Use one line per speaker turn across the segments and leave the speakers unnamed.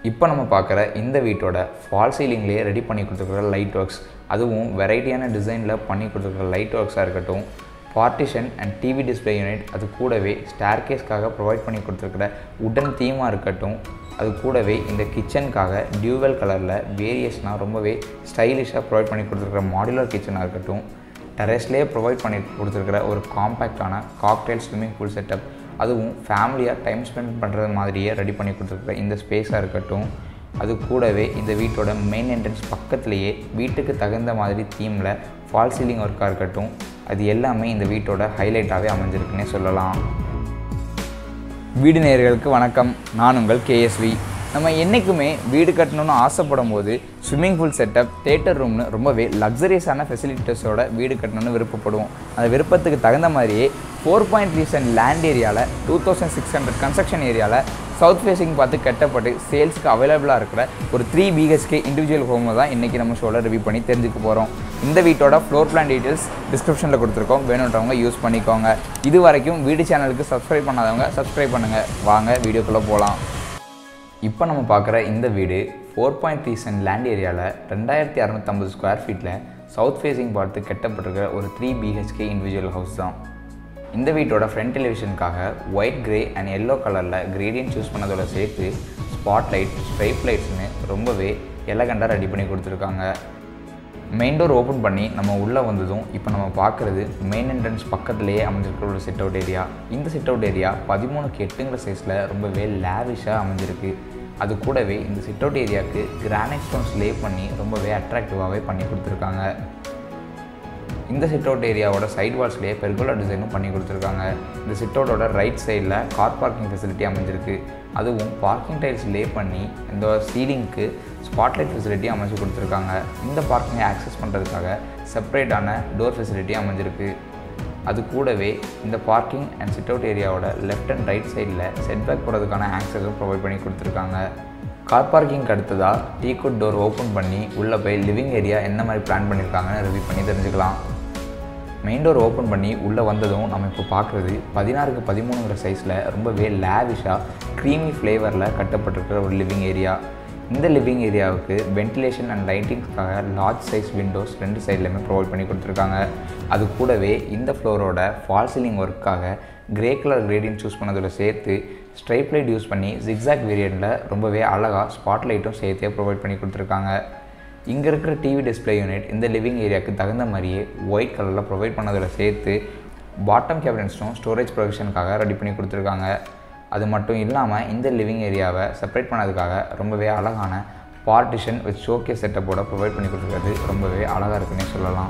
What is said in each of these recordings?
இப்போ நம்ம பார்க்குற இந்த வீட்டோட ஃபால் சீலிங்லேயே ரெடி பண்ணி கொடுத்துருக்குற லைட் ஒர்க்ஸ் அதுவும் வெரைட்டியான டிசைனில் பண்ணி கொடுத்துருக்குற லைட் ஒர்க்ஸாக இருக்கட்டும் partition and TV display unit அது கூடவே ஸ்டேர்கேஸ்க்காக ப்ரொவைட் பண்ணி கொடுத்துருக்குற உடன் தீமாக இருக்கட்டும் அது கூடவே இந்த கிச்சனுக்காக டியூவல் கலரில் வேரியேஷனாக ரொம்பவே ஸ்டைலிஷாக ப்ரொவைட் பண்ணி கொடுத்துருக்குற மாடுலர் கிச்சனாக இருக்கட்டும் டெரஸ்லேயே ப்ரொவைட் பண்ணி கொடுத்துருக்குற ஒரு காம்பேக்டான காக்டெயில் ஸ்விம்மிங் பூல் செட்டப் அதுவும் ஃபேமிலியாக டைம் ஸ்பெண்ட் பண்ணுறது மாதிரியே ரெடி பண்ணி கொடுத்துருக்குற இந்த ஸ்பேஸாக இருக்கட்டும் அது கூடவே இந்த வீட்டோட மெயின் என்ட்ரன்ஸ் பக்கத்துலேயே வீட்டுக்கு தகுந்த மாதிரி தீமில் ஃபால் சீலிங் ஒர்க்காக இருக்கட்டும் அது எல்லாமே இந்த வீட்டோட ஹைலைட்டாகவே அமைஞ்சிருக்குன்னே சொல்லலாம் வீடு நேயர்களுக்கு வணக்கம் நான் உங்கள் கேஎஸ்வி நம்ம என்றைக்குமே வீடு கட்டணும்னு ஆசைப்படும் போது ஸ்விம்மிங் பூல் செட்டப் தேட்டர் ரூம்னு ரொம்பவே லக்ஸரியஸான ஃபெசிலிட்டிஸோட வீடு கட்டணும்னு விருப்பப்படுவோம் அந்த விருப்பத்துக்கு தகுந்த மாதிரியே four point three cent land ஏரியாவில் two thousand six hundred construction ஏரியாவில் சவுத் ஃபேஸிங் பார்த்து கட்டப்பட்டு சேல்ஸுக்கு அவைலபிளாக இருக்கிற ஒரு த்ரீ பிஹெச்கே இண்டிவிஜுவல் ஹோமை தான் இன்றைக்கி நம்ம ஷோவில் ரிவ்யூ பண்ணி தெரிஞ்சுக்க போகிறோம் இந்த வீட்டோட ஃப்ளோர் பிளான் டீட்டெயில்ஸ் டிஸ்கிரிப்ஷனில் கொடுத்துருக்கோம் வேணுன்றவங்க யூஸ் பண்ணிக்கோங்க இது வரைக்கும் வீடு சேனலுக்கு சப்ஸ்கிரைப் பண்ணாதவங்க சப்ஸ்கிரைப் பண்ணுங்கள் வாங்க வீடியோக்குள்ளே போகலாம் இப்போ நம்ம பார்க்குற இந்த வீடு four point three cent land ஏரியாவில் ரெண்டாயிரத்தி அறநூற்றம்பது ஸ்கொயர் ஃபீட்டில் சவுத் ஃபேஸிங் பார்த்து கட்டப்பட்டிருக்கிற ஒரு த்ரீ பிஹெச்கே இண்டிவிஜுவல் ஹவுஸ் தான் இந்த வீட்டோட ஃப்ரண்ட் டெலிவிஷனுக்காக ஒயிட் கிரே அண்ட் எல்லோ கலரில் கிரேடியன்ட் சூஸ் பண்ணதோட சேர்த்து ஸ்பாட் லைட் ஸ்ட்ரைப் லைட்ஸ்னு ரொம்பவே எலகண்டாக ரெடி பண்ணி கொடுத்துருக்காங்க மெயின் டோர் ஓப்பன் பண்ணி நம்ம உள்ளே வந்ததும் இப்போ நம்ம பார்க்குறது மெயின் என்ட்ரன்ஸ் பக்கத்துலேயே அமைஞ்சிருக்கிற ஒரு சிட் அவுட் ஏரியா இந்த சிட் அவுட் ஏரியா பதிமூணுக்கு எட்டுங்கிற சைஸில் ரொம்பவே லேவிஷாக அமைஞ்சிருக்கு அது கூடவே இந்த சிட் அவுட் ஏரியாவுக்கு கிரானைட் ஸ்டோன்ஸ் லே பண்ணி ரொம்பவே அட்ராக்டிவாகவே பண்ணி கொடுத்துருக்காங்க இந்த சிட் அவுட் ஏரியாவோட சைட் வால்ஸ்லேயே பெர்குலா டிசைனும் பண்ணி கொடுத்துருக்காங்க இந்த சிட் அவுட்டோட ரைட் சைடில் கார் பார்க்கிங் ஃபெசிலிட்டி அமைஞ்சிருக்கு அதுவும் பார்க்கிங் டைல்ஸ் லே பண்ணி இந்த சீலிங்க்கு ஸ்பாட்லைட் ஃபெசிலிட்டி அமைச்சு கொடுத்துருக்காங்க இந்த பார்க்கிங்கை ஆக்சஸ் பண்ணுறதுக்காக செப்பரேட்டான டோர் ஃபெசிலிட்டி அமைஞ்சிருக்கு அது கூடவே இந்த பார்க்கிங் அண்ட் சிட் அவுட் ஏரியாவோட லெஃப்ட் அண்ட் ரைட் சைடில் செட்பேக் போகிறதுக்கான ஆக்சஸும் ப்ரொவைட் பண்ணி கொடுத்துருக்காங்க கார் பார்க்கிங்க்கு அடுத்ததாக டீ குட் டோர் ஓப்பன் பண்ணி உள்ளே போய் லிவிங் ஏரியா என்ன மாதிரி பிளான் பண்ணியிருக்காங்கன்னு ரிவ்யூ பண்ணி தெரிஞ்சுக்கலாம் மெயின் டோர் ஓப்பன் பண்ணி உள்ளே வந்ததும் நம்ம இப்போ பார்க்குறது பதினாறுக்கு பதிமூணுங்கிற சைஸில் ரொம்பவே லேவிஷாக க்ரீமி ஃப்ளேவரில் கட்டப்பட்டிருக்கிற ஒரு லிவிங் ஏரியா இந்த லிவிங் ஏரியாவுக்கு வென்டிலேஷன் அண்ட் லைட்டிங்ஸ்க்காக லார்ஜ் சைஸ் விண்டோஸ் ரெண்டு சைட்லையுமே ப்ரொவைட் பண்ணி கொடுத்துருக்காங்க அது கூடவே இந்த ஃப்ளோரோட ஃபால் சீலிங் ஒர்க்காக கிரே கலர் கிரேடியன்ட் சூஸ் பண்ணதோட சேர்த்து ஸ்ட்ரைப் லைட் யூஸ் பண்ணி ஜிக்ஸாக் வேரியண்ட்டில் ரொம்பவே அழகாக ஸ்பாட் லைட்டும் சேர்த்தே ப்ரொவைட் பண்ணி கொடுத்துருக்காங்க இங்கே இருக்கிற டிவி டிஸ்பிளே யூனிட் இந்த லிவிங் ஏரியாவுக்கு தகுந்த மாதிரியே ஒயிட் கலரில் ப்ரொவைட் பண்ணதோட சேர்த்து பாட்டம் கேபினட்ஸும் ஸ்டோரேஜ் ப்ரொவிஷனுக்காக ரெடி பண்ணி கொடுத்துருக்காங்க அது மட்டும் இல்லாமல் இந்த லிவிங் ஏரியாவை செப்பரேட் பண்ணதுக்காக ரொம்பவே அழகான பார்ட்டிஷன் வித் ஷோகே செட்டப்போட ப்ரொவைட் பண்ணி கொடுத்துருக்கிறது ரொம்பவே அழகாக இருக்குன்னே சொல்லலாம்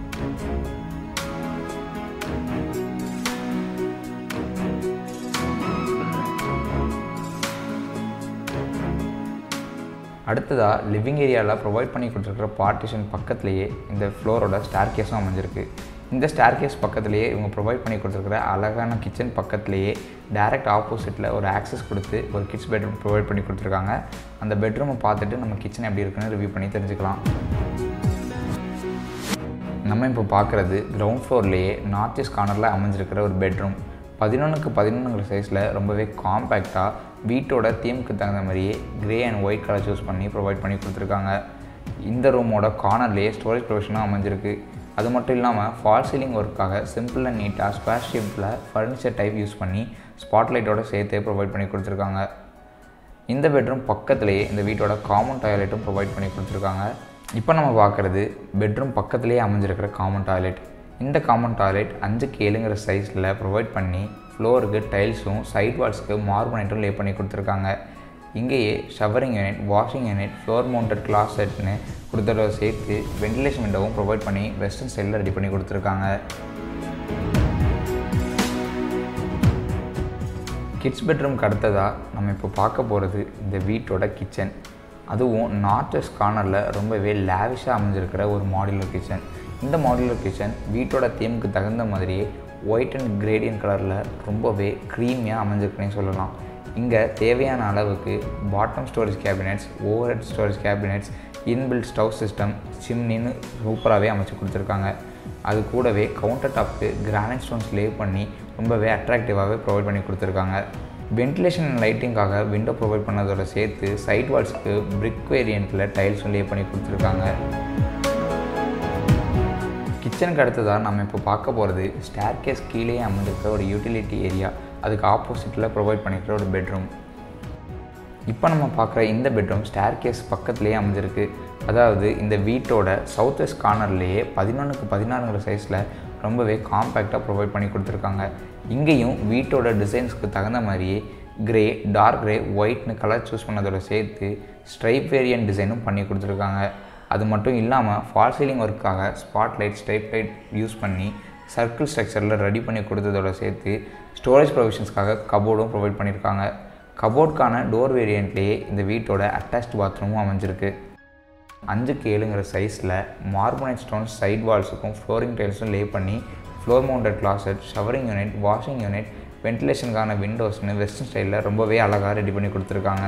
அடுத்ததாக லிவிங் ஏரியாவில் ப்ரொவைட் பண்ணி கொடுத்துருக்குற பார்ட்டிஷன் பக்கத்துலேயே இந்த ஃப்ளோரோட ஸ்டார் கேஸும் அமைஞ்சிருக்கு இந்த ஸ்டார் கேஸ் பக்கத்துலேயே இவங்க ப்ரொவைட் பண்ணி கொடுத்துருக்குற அழகான கிச்சன் பக்கத்துலேயே டேரெக்ட் ஆப்போசிட்டில் ஒரு ஆக்சஸ் கொடுத்து ஒரு கிட்ஸ் பெட்ரூம் ப்ரொவைட் பண்ணி கொடுத்துருக்காங்க அந்த பெட்ரூமை பார்த்துட்டு நம்ம கிச்சன் எப்படி இருக்குன்னு ரிவ்யூ பண்ணி தெரிஞ்சுக்கலாம் நம்ம இப்போ பார்க்குறது கிரவுண்ட் ஃப்ளோர்லேயே நார்த் ஈஸ்ட் கார்னரில் அமைஞ்சிருக்கிற ஒரு பெட்ரூம் பதினொன்றுக்கு பதினொன்றுங்கிற சைஸில் ரொம்பவே காம்பேக்டாக வீட்டோட தீமுக்கு தகுந்த மாதிரியே grey and white colour choose பண்ணி ப்ரொவைட் பண்ணி கொடுத்துருக்காங்க இந்த ரூமோட கார்னர்லேயே ஸ்டோரேஜ் ப்ரொவிஷனும் அமைஞ்சிருக்கு அது மட்டும் இல்லாமல் ஃபால் சீலிங் ஒர்க்காக சிம்பிள் அண்ட் நீட்டாக ஸ்கொயர் ஷேப்பில் ஃபர்னிச்சர் டைப் யூஸ் பண்ணி ஸ்பாட்லைட்டோட சேர்த்தே ப்ரொவைட் பண்ணி கொடுத்துருக்காங்க இந்த பெட்ரூம் பக்கத்துலேயே இந்த வீட்டோட காமன் டாய்லெட்டும் ப்ரொவைட் பண்ணி கொடுத்துருக்காங்க இப்போ நம்ம பார்க்குறது பெட்ரூம் பக்கத்துலேயே அமைஞ்சிருக்கிற காமன் டாய்லெட் இந்த காமன் டாய்லெட் அஞ்சுக்கு ஏழுங்கிற சைஸில் ப்ரொவைட் பண்ணி ஃப்ளோருக்கு டைல்ஸும் சைட் வால்ஸ்க்கு மார்பனைட்டும் லே பண்ணி கொடுத்துருக்காங்க இங்கேயே showering unit washing unit floor mounted கிளாஸ் செட்னு கொடுத்ததோட சேர்த்து வென்டிலேஷன் விண்டோவும் ப்ரொவைட் பண்ணி வெஸ்டர்ன் ஸ்டைலில் ரெடி பண்ணி கொடுத்துருக்காங்க கிட்ஸ் பெட்ரூம்க்கு அடுத்ததாக நம்ம இப்போ பார்க்க போகிறது இந்த வீட்டோட கிச்சன் அதுவும் நார்த் வெஸ்ட் கார்னரில் ரொம்பவே லேவிஷாக அமைஞ்சிருக்கிற ஒரு மாடுலர் கிச்சன் இந்த மாடுலர் கிச்சன் வீட்டோட தீமுக்கு தகுந்த மாதிரியே ஒயிட் அண்ட் கிரேடியன் கலரில் ரொம்பவே க்ரீமியாக அமைஞ்சிருக்குன்னே சொல்லலாம் இங்கே தேவையான அளவுக்கு bottom storage cabinets overhead storage cabinets inbuilt stove system சிம்னின்னு சூப்பராகவே அமைச்சு கொடுத்துருக்காங்க அது கூடவே கவுண்டர் டாப்க்கு கிரானைட் ஸ்டோன்ஸ் லே பண்ணி ரொம்பவே அட்ராக்டிவாகவே ப்ரொவைட் பண்ணி கொடுத்துருக்காங்க வென்டிலேஷன் அண்ட் லைட்டிங்காக விண்டோ ப்ரொவைட் பண்ணதோட சேர்த்து சைட் வால்ஸுக்கு பிரிக் வேரியண்ட்டில் டைல்ஸும் லே பண்ணி கொடுத்துருக்காங்க கிச்சனுக்கு அடுத்ததாக நம்ம இப்போ பார்க்க போகிறது ஸ்டேர் கேஸ் கீழே அமைந்திருக்கிற ஒரு யூட்டிலிட்டி ஏரியா அதுக்கு ஆப்போசிட்டில் ப்ரொவைட் பண்ணிக்கிற ஒரு பெட்ரூம் இப்போ நம்ம பார்க்குற இந்த பெட்ரூம் ஸ்டேர் கேஸ் பக்கத்துலேயே அமைஞ்சிருக்கு அதாவது இந்த வீட்டோட சவுத் வெஸ்ட் கார்னர்லேயே பதினொன்றுக்கு பதினாறுங்கிற சைஸில் ரொம்பவே காம்பேக்டாக ப்ரொவைட் பண்ணி கொடுத்துருக்காங்க இங்கேயும் வீட்டோட டிசைன்ஸ்க்கு தகுந்த மாதிரியே கிரே டார்க் கிரே ஒயிட்னு கலர் சூஸ் பண்ணதோட சேர்த்து ஸ்ட்ரைப் வேரியன்ட் டிசைனும் பண்ணி கொடுத்துருக்காங்க அது மட்டும் இல்லாமல் ஃபால் சீலிங் ஒர்க்காக spot light stripe light use பண்ணி சர்க்கிள் ஸ்ட்ரக்சரில் ரெடி பண்ணி கொடுத்ததோட சேர்த்து ஸ்டோரேஜ் ப்ரொவிஷன்ஸ்க்காக கபோர்டும் ப்ரொவைட் பண்ணியிருக்காங்க கபோர்டுக்கான டோர் வேரியண்ட்லேயே இந்த வீட்டோட அட்டாச்ட் பாத்ரூமும் அமைஞ்சிருக்கு அஞ்சுக்கு ஏழுங்கிற சைஸில் மார்பனைட் ஸ்டோன்ஸ் சைட் வால்ஸுக்கும் ஃப்ளோரிங் டைல்ஸும் லே பண்ணி floor mounted closet showering unit washing unit வென்டிலேஷனுக்கான விண்டோஸ்னு வெஸ்டர்ன் ஸ்டைலில் ரொம்பவே அழகாக ரெடி பண்ணி கொடுத்துருக்காங்க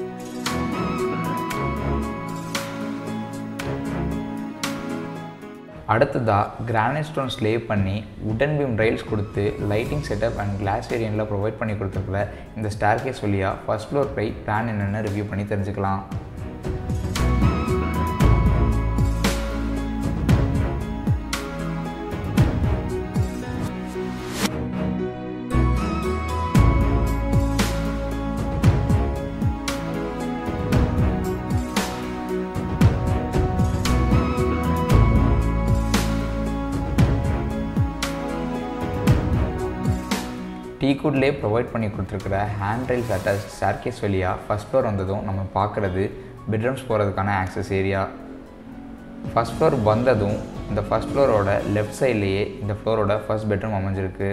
அடுத்ததாக கிரானைட் ஸ்டோன்ஸ் லே பண்ணி உடன் பீம் ரைல்ஸ் கொடுத்து லைட்டிங் செட்டப் அண்ட் கிளாஸ் ஏரியனில் ப்ரொவைட் பண்ணி கொடுத்துருக்குற இந்த ஸ்டார் கேஸ் வழியாக ஃபஸ்ட் ஃப்ளோர் போய் பிளான் என்னென்னு ரிவ்யூ பண்ணி தெரிஞ்சுக்கலாம் டீக்குட்லேயே ப்ரொவைட் பண்ணி கொடுத்துருக்குற ஹேண்ட் ரைல்ஸ் அட்டாச் ஸ்டார்கேஸ் வழியாக ஃபஸ்ட் ஃப்ளோர் வந்ததும் நம்ம பார்க்குறது பெட்ரூம்ஸ் போகிறதுக்கான ஆக்சஸ் ஏரியா ஃபஸ்ட் ஃப்ளோர் வந்ததும் இந்த ஃபஸ்ட் ஃப்ளோரோட லெஃப்ட் சைட்லேயே இந்த ஃப்ளோரோட ஃபஸ்ட் பெட்ரூம் அமைஞ்சிருக்கு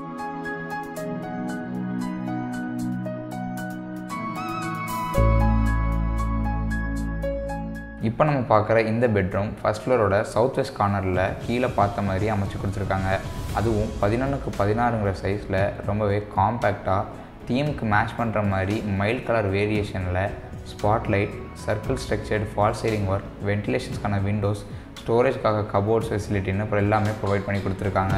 இப்போ நம்ம பார்க்குற இந்த பெட்ரூம் ஃபஸ்ட் ஃப்ளோரோட சவுத் வெஸ்ட் கார்னரில் கீழே பார்த்த மாதிரி அமைச்சு கொடுத்துருக்காங்க அதுவும் பதினொன்றுக்கு பதினாறுங்கிற சைஸில் ரொம்பவே காம்பேக்டாக தீமுக்கு மேட்ச் பண்ணுற மாதிரி மைல்ட் கலர் வேரியேஷனில் spotlight circle structured fall ceiling work வென்டிலேஷன்ஸ்க்கான விண்டோஸ் ஸ்டோரேஜ்க்காக கபோர்ட்ஸ் ஃபெசிலிட்டின்னு அப்புறம் எல்லாமே ப்ரொவைட் பண்ணி கொடுத்துருக்காங்க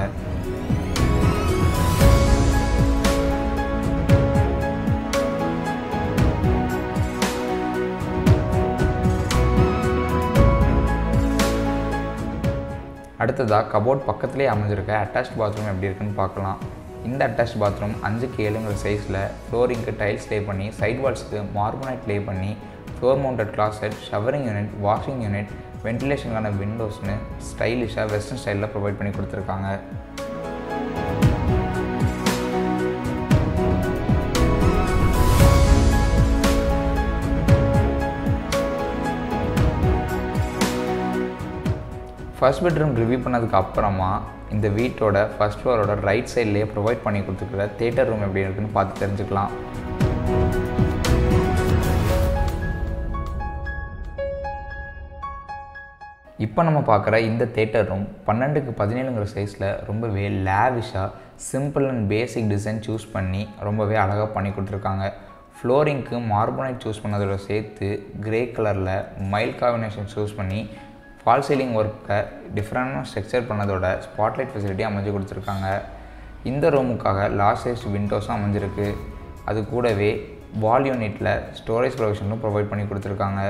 அடுத்ததாக கபோர்ட் பக்கத்துலேயே அமைஞ்சிருக்க அட்டாச் பாத்ரூம் எப்படி இருக்குன்னு பார்க்கலாம் இந்த அட்டாச் பாத்ரூம் அஞ்சுக்கு ஏழுங்கிற சைஸில் ஃப்ளோரிங்க்கு டைல்ஸ் லே பண்ணி சைட் வால்ஸுக்கு மார்பனைட் லே பண்ணி floor mounted closet showering unit washing unit வென்டிலேஷனுக்கான விண்டோஸ்னு ஸ்டைலிஷாக வெஸ்டர்ன் ஸ்டைலில் ப்ரொவைட் பண்ணி கொடுத்துருக்காங்க ஃபர்ஸ்ட் பெட்ரூம் ரிவ்யூ பண்ணதுக்கு அப்புறமா இந்த வீட்டோட ஃபர்ஸ்ட் ஃப்ளோரோட ரைட் சைட்லேயே ப்ரொவைட் பண்ணி கொடுத்துருக்குற தேட்டர் ரூம் எப்படி இருக்குன்னு பார்த்து தெரிஞ்சுக்கலாம் இப்போ நம்ம பார்க்குற இந்த தேட்டர் ரூம் பன்னெண்டுக்கு பதினேழுங்கிற சைஸில் ரொம்பவே லேவிஷாக simple and basic design choose பண்ணி ரொம்பவே அழகாக பண்ணி கொடுத்துருக்காங்க ஃப்ளோரிங்க்கு மார்பனைட் சூஸ் பண்ணதோட சேர்த்து கிரே கலரில் மைல் காம்பினேஷன் சூஸ் பண்ணி ஃபால் சீலிங் ஒர்க்கை டிஃப்ரெண்டாக ஸ்ட்ரக்சர் பண்ணதோட ஸ்பாட்லைட் ஃபெசிலிட்டி அமைஞ்சு கொடுத்துருக்காங்க இந்த ரூமுக்காக லார்ஜ் சைஸ் விண்டோஸும் அமைஞ்சிருக்கு அது கூடவே வால் யூனிட்டில் ஸ்டோரேஜ் ப்ரொவிஷனும் ப்ரொவைட் பண்ணி கொடுத்துருக்காங்க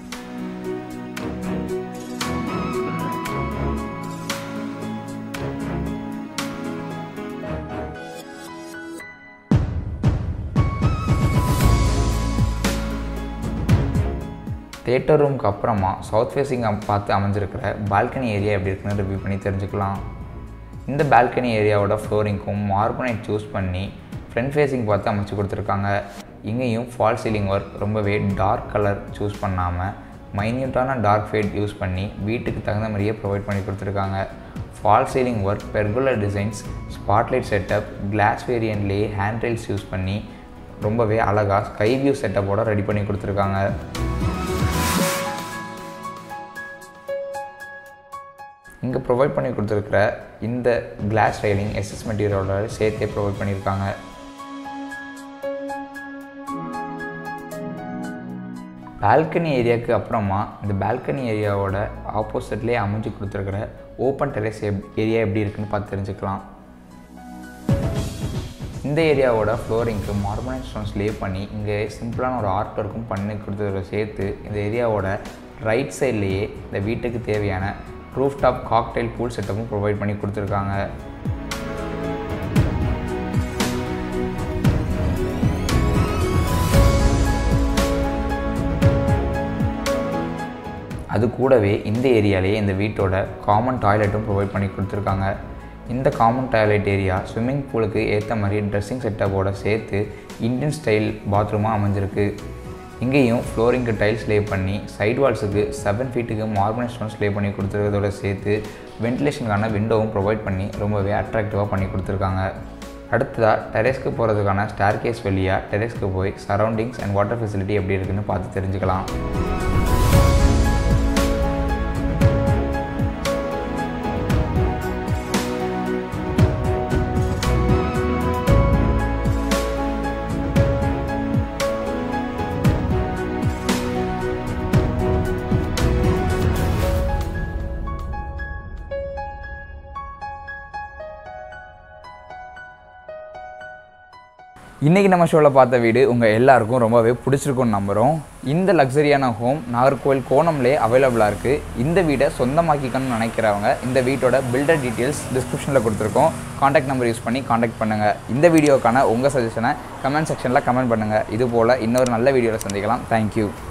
தேட்டர் ரூமுக்கு அப்புறமா சவுத் ஃபேஸிங் பார்த்து அமைஞ்சிருக்கிற பால்கனி ஏரியா எப்படி இருக்குன்னு ரிவ்யூ பண்ணி தெரிஞ்சுக்கலாம் இந்த பால்கனி ஏரியாவோட ஃப்ளோரிங்க்கும் மார்பனைட் சூஸ் பண்ணி ஃப்ரண்ட் ஃபேஸிங் பார்த்து அமைச்சு கொடுத்துருக்காங்க இங்கேயும் ஃபால் சீலிங் ஒர்க் ரொம்பவே டார்க் கலர் சூஸ் பண்ணாமல் மைன்யூட்டான டார்க் ஃபேட் யூஸ் பண்ணி வீட்டுக்கு தகுந்த மாதிரியே ப்ரொவைட் பண்ணி கொடுத்துருக்காங்க fall ceiling work pergola designs spotlight setup glass வேரியன்ட்லேயே ஹேண்ட் ரைல்ஸ் யூஸ் பண்ணி ரொம்பவே அழகாக ஸ்கை வியூ செட்டப்போட ரெடி பண்ணி கொடுத்துருக்காங்க இங்கே ப்ரொவைட் பண்ணி கொடுத்துருக்குற இந்த கிளாஸ் ரைலிங் எஸ்எஸ் மெட்டீரியலோட சேர்த்தே ப்ரொவைட் பண்ணியிருக்காங்க பால்கனி ஏரியாவுக்கு அப்புறமா இந்த பால்கனி ஏரியாவோட ஆப்போசிட்லேயே அமைஞ்சு கொடுத்துருக்குற ஓப்பன் டெரஸ் எப் ஏரியா எப்படி இருக்குன்னு பார்த்து தெரிஞ்சுக்கலாம் இந்த ஏரியாவோட ஃப்ளோரிங்க்கு மார்பனைட் ஸ்டோன்ஸ் லே பண்ணி இங்கே சிம்பிளான ஒரு ஆர்ட் ஒர்க்கும் பண்ணி கொடுத்ததோட சேர்த்து இந்த ஏரியாவோட ரைட் சைட்லேயே இந்த வீட்டுக்கு தேவையான ரூஃப் டாப் காக்டைல் பூல் செட்டப்பும் ப்ரொவைட் பண்ணி கொடுத்துருக்காங்க அது கூடவே இந்த ஏரியாலேயே இந்த வீட்டோட காமன் டாய்லெட்டும் ப்ரொவைட் பண்ணி கொடுத்துருக்காங்க இந்த காமன் டாய்லெட் ஏரியா ஸ்விம்மிங் பூலுக்கு ஏற்ற மாதிரி ட்ரெஸ்ஸிங் செட்டப்போட சேர்த்து இந்தியன் ஸ்டைல் பாத்ரூமாக அமைஞ்சிருக்கு இங்கேயும் ஃப்ளோரிங்க்கு டைல்ஸ் லே பண்ணி சைட் வால்ஸுக்கு செவன் ஃபீட்டுக்கு மார்பல் ஸ்டோன்ஸ் லே பண்ணி கொடுத்துருக்கதோட சேர்த்து வென்டிலேஷனுக்கான விண்டோவும் ப்ரொவைட் பண்ணி ரொம்பவே அட்ராக்டிவாக பண்ணி கொடுத்துருக்காங்க அடுத்ததாக டெரேஸ்க்கு போகிறதுக்கான ஸ்டார் கேஸ் வழியாக டெரேஸ்க்கு போய் சரௌண்டிங்ஸ் அண்ட் வாட்டர் ஃபெசிலிட்டி எப்படி இருக்குன்னு பார்த்து தெரிஞ்சுக்கலாம் இன்றைக்கி நம்ம ஷோவில் பார்த்த வீடு உங்கள் எல்லாருக்கும் ரொம்பவே பிடிச்சிருக்கும்னு நம்புகிறோம் இந்த லக்ஸரியான ஹோம் நாகர்கோவில் கோணம்லே அவைலபிளாக இருக்குது இந்த வீடை சொந்தமாக்கிக்கணும்னு நினைக்கிறவங்க இந்த வீட்டோட பில்டர் டீட்டெயில்ஸ் டிஸ்கிரிப்ஷனில் கொடுத்துருக்கோம் காண்டாக்ட் நம்பர் யூஸ் பண்ணி காண்டாக்ட் பண்ணுங்கள் இந்த வீடியோக்கான உங்கள் சஜஷனை கமெண்ட் செக்ஷனில் கமெண்ட் பண்ணுங்கள் இது போல் இன்னொரு நல்ல வீடியோவில் சந்திக்கலாம் தேங்க்யூ